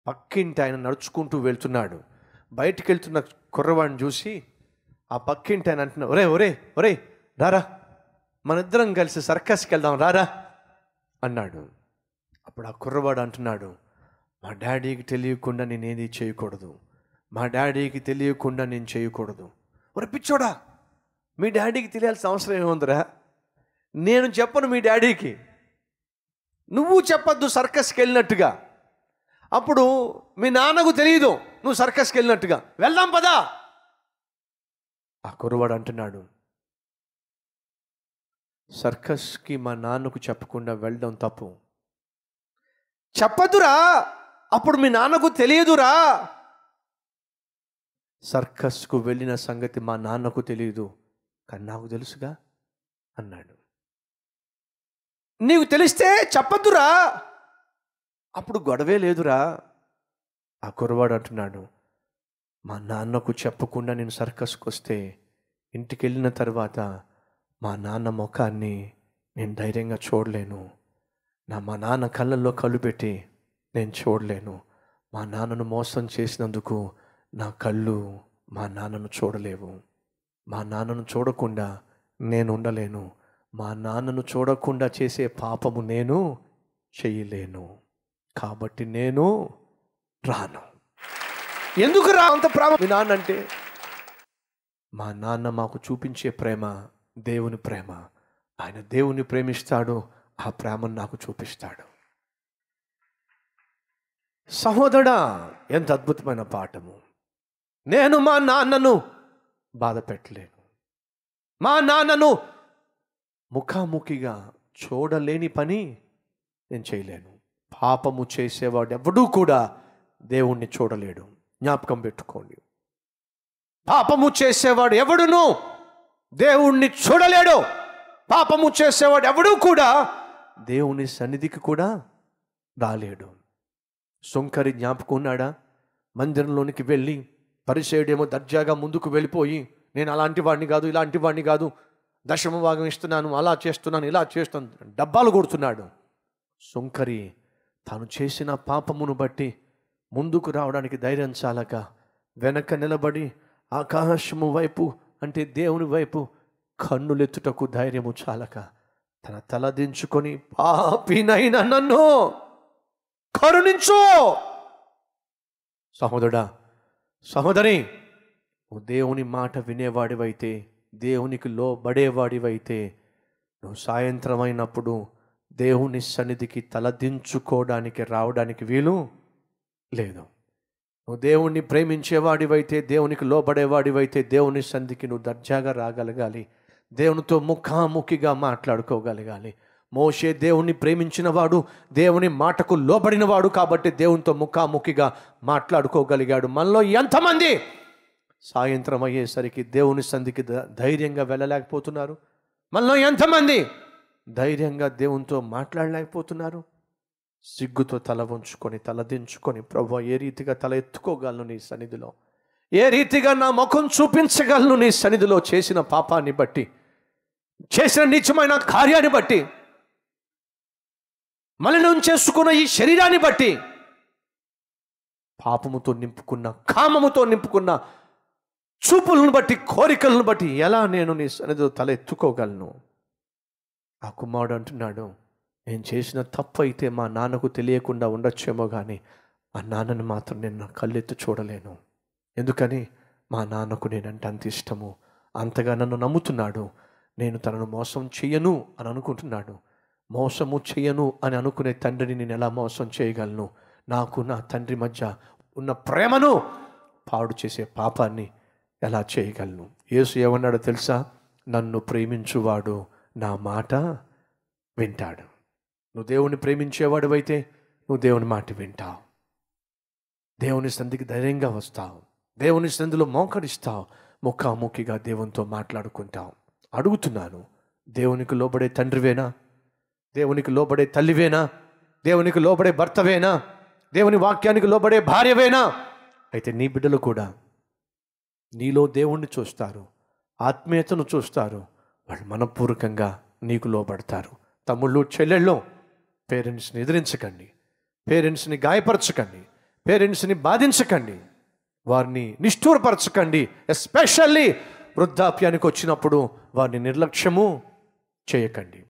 పక్కింటి ఆయన నడుచుకుంటూ వెళ్తున్నాడు బయటికి వెళ్తున్న కుర్రవాడిని చూసి ఆ పక్కింటి ఆయన అంటున్నా ఒరే ఒరే ఒరే రారా మన ఇద్దరం కలిసి సర్కస్కి వెళ్దాం రారా అన్నాడు అప్పుడు ఆ కుర్రవాడు అంటున్నాడు మా డాడీకి తెలియకుండా నేను ఏది చేయకూడదు మా డాడీకి తెలియకుండా నేను చేయకూడదు ఒరే పిచ్చోడా మీ డాడీకి తెలియాల్సిన అవసరం ఏముందిరా నేను చెప్పను మీ డాడీకి నువ్వు చెప్పొద్దు సర్కస్కి వెళ్ళినట్టుగా అప్పుడు మీ నాన్నకు తెలియదు నువ్వు సర్కస్కి వెళ్ళినట్టుగా వెళ్దాం పదా ఆ కుర్రవాడు అంటున్నాడు సర్కస్కి మా నాన్నకు చెప్పకుండా వెళ్ళడం తప్పు చెప్పదురా అప్పుడు మీ నాన్నకు తెలియదురా సర్కస్కు వెళ్ళిన సంగతి మా నాన్నకు తెలియదు కానీ నాకు తెలుసుగా అన్నాడు నీకు తెలిస్తే చెప్పద్దురా అప్పుడు గొడవే లేదురా ఆ కుర్రవాడు అంటున్నాడు మా నాన్నకు చెప్పకుండా నేను సర్కస్కి వస్తే ఇంటికి వెళ్ళిన తర్వాత మా నాన్న ముఖాన్ని నేను ధైర్యంగా చూడలేను నా మా నాన్న కళ్ళల్లో కళ్ళు పెట్టి నేను చూడలేను మా నాన్నను మోసం చేసినందుకు నా కళ్ళు మా నాన్నను చూడలేవు మా నాన్నను చూడకుండా నేను ఉండలేను మా నాన్నను చూడకుండా చేసే పాపము నేను చెయ్యలేను కాబట్టి నేను రాను ఎందుకు రా అంత ప్రేమ మీ నాన్న అంటే మా నాన్న మాకు చూపించే ప్రేమ దేవుని ప్రేమ ఆయన దేవుని ప్రేమిస్తాడు ఆ ప్రేమను నాకు చూపిస్తాడు సహోదరా ఎంత అద్భుతమైన పాఠము నేను మా నాన్నను బాధ పెట్టలేను మా నాన్నను ముఖాముఖిగా చూడలేని పని నేను చేయలేను పాపము చేసేవాడు ఎవడూ కూడా దేవుణ్ణి చూడలేడు జ్ఞాపకం పెట్టుకోండి పాపము చేసేవాడు ఎవడును దేవుణ్ణి చూడలేడు పాపము చేసేవాడు ఎవడూ కూడా దేవుని సన్నిధికి కూడా రాలేడు సుంకరి జ్ఞాపకం ఉన్నాడా మందిరంలోనికి వెళ్ళి పరిచయుడేమో దర్జాగా ముందుకు వెళ్ళిపోయి నేను అలాంటి వాడిని కాదు ఇలాంటి వాడిని కాదు దశమ భాగం ఇస్తున్నాను అలా చేస్తున్నాను ఇలా చేస్తున్నాను డబ్బాలు కొడుతున్నాడు సుంకరి తాను చేసిన పాపమును బట్టి ముందుకు రావడానికి ధైర్యం చాలక వెనక నిలబడి ఆకాశము వైపు అంటే దేవుని వైపు కన్నులెత్తుటకు ధైర్యము చాలక తన తల దించుకొని పాపినైన నన్ను కరుణించు సహోదరుడా సహోదరి నువ్వు దేవుని మాట వినేవాడివైతే దేవునికి లోబడేవాడివైతే నువ్వు సాయంత్రం అయినప్పుడు దేవుని సన్నిధికి తలదించుకోవడానికి రావడానికి వీలు లేదు నువ్వు దేవుణ్ణి ప్రేమించేవాడివైతే దేవునికి లోబడేవాడివైతే దేవుని సంధికి నువ్వు దర్జాగా రాగలగాలి దేవునితో ముఖాముఖిగా మాట్లాడుకోగలగాలి మోషే దేవుణ్ణి ప్రేమించినవాడు దేవుని మాటకు లోబడినవాడు కాబట్టి దేవునితో ముఖాముఖిగా మాట్లాడుకోగలిగాడు మనలో ఎంతమంది సాయంత్రం అయ్యేసరికి దేవుని సంధికి ధ- ధైర్యంగా వెళ్ళలేకపోతున్నారు మనలో ఎంతమంది ధైర్యంగా దేవునితో మాట్లాడలేకపోతున్నారు సిగ్గుతో తల వంచుకొని తల దించుకొని ప్రభు ఏ రీతిగా తల ఎత్తుకోగలను నీ సన్నిధిలో ఏ రీతిగా నా ముఖం చూపించగలను నీ సన్నిధిలో చేసిన పాపాన్ని బట్టి చేసిన నిత్యమైన కార్యాన్ని బట్టి మలినం చేసుకున్న ఈ శరీరాన్ని బట్టి పాపముతో నింపుకున్న కామముతో నింపుకున్న చూపులను బట్టి కోరికలను బట్టి ఎలా నేను నీ సన్నిధిలో తల ఎత్తుకోగలను ఆ కుమారుడు అంటున్నాడు నేను చేసిన తప్పు అయితే మా నాన్నకు తెలియకుండా ఉండొచ్చేమో కానీ ఆ నాన్నను మాత్రం నేను నా కళ్ళెత్తి చూడలేను ఎందుకని మా నాన్నకు నేనంటే అంత ఇష్టము అంతగా నన్ను నమ్ముతున్నాడు నేను తనను మోసం చెయ్యను అని అనుకుంటున్నాడు మోసము చెయ్యను అని అనుకునే తండ్రిని నేను ఎలా మోసం చేయగలను నాకు నా తండ్రి మధ్య ఉన్న ప్రేమను పాడు చేసే పాపాన్ని ఎలా చేయగలను యేసు ఏమన్నాడో తెలుసా నన్ను ప్రేమించువాడు నా మాట వింటాడు నువ్వు దేవుని ప్రేమించేవాడివైతే నువ్వు దేవుని మాట వింటావు దేవుని సంధికి ధైర్యంగా వస్తావు దేవుని సంధిలో మోకరిస్తావు ముఖాముఖిగా దేవునితో మాట్లాడుకుంటావు అడుగుతున్నాను దేవునికి లోబడే తండ్రివేనా దేవునికి లోబడే తల్లివేనా దేవునికి లోబడే భర్తవేనా దేవుని వాక్యానికి లోబడే భార్యవేనా అయితే నీ బిడ్డలు కూడా నీలో దేవుణ్ణి చూస్తారు ఆత్మీయతను చూస్తారు వాళ్ళు మనపూర్వకంగా నీకు లోబడతారు తమ్ముళ్ళు చెల్లెళ్ళు పేరెంట్స్ని ఎదిరించకండి పేరెంట్స్ని గాయపరచకండి పేరెంట్స్ని బాధించకండి వారిని నిష్ఠూరపరచకండి ఎస్పెషల్లీ వృద్ధాప్యానికి వచ్చినప్పుడు వారిని నిర్లక్ష్యము చేయకండి